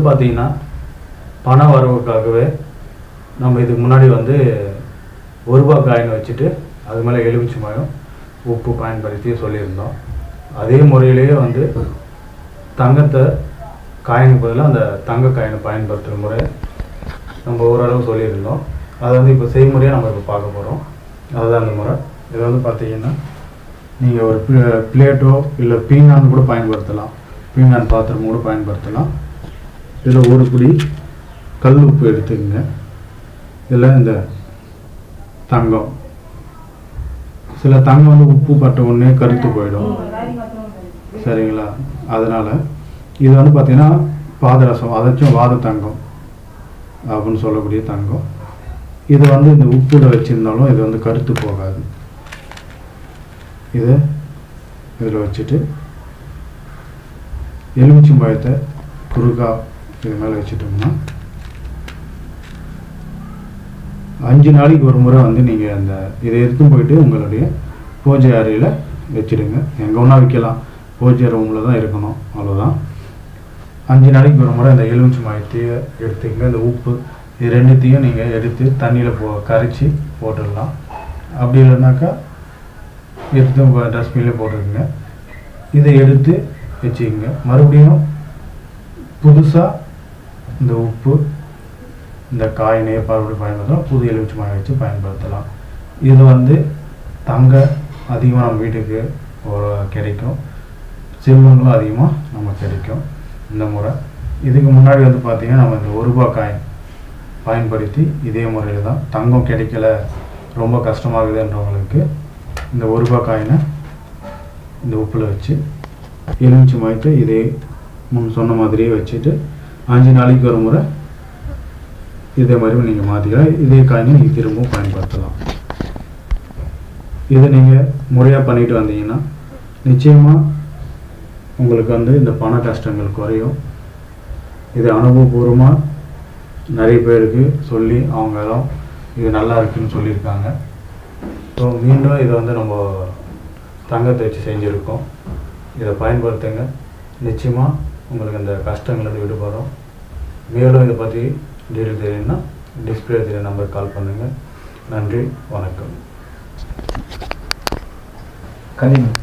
பார்த்தீங்கன்னா பண வரவுக்காகவே நம்ம இதுக்கு முன்னாடி வந்து ஒரு ரூபாய் காயின் வச்சுட்டு அது மேலே எலுமிச்சை மாயம் உப்பு பயன்படுத்தி சொல்லியிருந்தோம் அதே முறையிலேயே வந்து தங்கத்தை காயினுக்கு பதிலாக அந்த தங்க காயினை பயன்படுத்துகிற முறை நம்ம ஓரளவு சொல்லியிருந்தோம் அதை வந்து இப்போ செய்முறையாக நம்ம இப்போ பார்க்க போகிறோம் அதுதான் அந்த முறை இது வந்து பார்த்தீங்கன்னா நீங்கள் ஒரு பிளேட்டோ இல்லை பீங்கான் கூட பயன்படுத்தலாம் பீங்கான் பாத்திரம் கூட பயன்படுத்தலாம் இதில் ஒரு பிடி கல் உப்பு எடுத்துக்கங்க இதில் இந்த தங்கம் சில தங்கம் வந்து உப்பு பட்ட உடனே கருத்து போயிடும் சரிங்களா அதனால் இது வந்து பார்த்தீங்கன்னா பாதரசம் அதாச்சும் வாத தங்கம் அப்படின்னு சொல்லக்கூடிய தங்கம் இது வந்து இந்த உப்புல வச்சுருந்தாலும் இது வந்து கருத்து போகாது இதை இதில் வச்சுட்டு எலுமிச்சம்பழத்தை குறுக்கா இது மேலே வச்சுட்டோம்னா அஞ்சு நாளைக்கு ஒரு முறை வந்து நீங்கள் அந்த இதை எடுத்து போயிட்டு உங்களுடைய பூஜை அறையில் வச்சிடுங்க எங்கே ஒன்றா வைக்கலாம் பூஜை ரூமில் தான் இருக்கணும் அவ்வளோதான் அஞ்சு நாளைக்கு ஒரு முறை இந்த எலுமிச்சை மாயத்தையும் எடுத்துக்கங்க இந்த உப்பு இது ரெண்டுத்தையும் நீங்கள் எடுத்து தண்ணியில் போ கரைச்சி போட்டுடலாம் அப்படி இல்லைனாக்கா எடுத்து உங்கள் டஸ்ட்பின்லேயே போட்டுருங்க இதை எடுத்து வச்சுக்கோங்க மறுபடியும் புதுசாக இந்த உப்பு இந்த காயினை மறுபடியும் பயன்படுத்தலாம் புது எலுமிச்சை மாயை வச்சு பயன்படுத்தலாம் இது வந்து தங்க அதிகமாக நம்ம வீட்டுக்கு ஒரு கிடைக்கும் செல்வங்களும் அதிகமாக நம்ம கிடைக்கும் இந்த முறை இதுக்கு முன்னாடி வந்து பார்த்திங்கன்னா நம்ம இந்த ஒரு ரூபாய் காயின் பயன்படுத்தி இதே முறையில் தான் தங்கம் கிடைக்கல ரொம்ப கஷ்டமாகுதுன்றவங்களுக்கு இந்த ஒரு ரூபாய் காயினை இந்த உப்பில் வச்சு எலுமிச்சை மாயத்தை இதே முன் சொன்ன மாதிரியே வச்சுட்டு அஞ்சு நாளைக்கு ஒரு முறை இதே மாதிரி நீங்கள் மாற்றிக்கலாம் இதே காயினை நீங்கள் திரும்பவும் பயன்படுத்தலாம் இதை நீங்கள் முறையாக பண்ணிட்டு வந்தீங்கன்னா நிச்சயமாக உங்களுக்கு வந்து இந்த பண கஷ்டங்கள் குறையும் இது அனுபவபூர்வமாக நிறைய பேருக்கு சொல்லி அவங்க எல்லாம் இது நல்லா இருக்குன்னு சொல்லியிருக்காங்க ஸோ மீண்டும் இதை வந்து நம்ம தங்கத்தை வச்சு செஞ்சுருக்கோம் இதை பயன்படுத்துங்க நிச்சயமாக உங்களுக்கு இந்த கஷ்டங்கள்லேருந்து விடுபடும் மேலும் இதை பற்றி டீட்டெயில் தெரியும்னா டிஸ்பிளே தெரிய நம்பருக்கு கால் பண்ணுங்கள் நன்றி வணக்கம் கண்டிப்பாக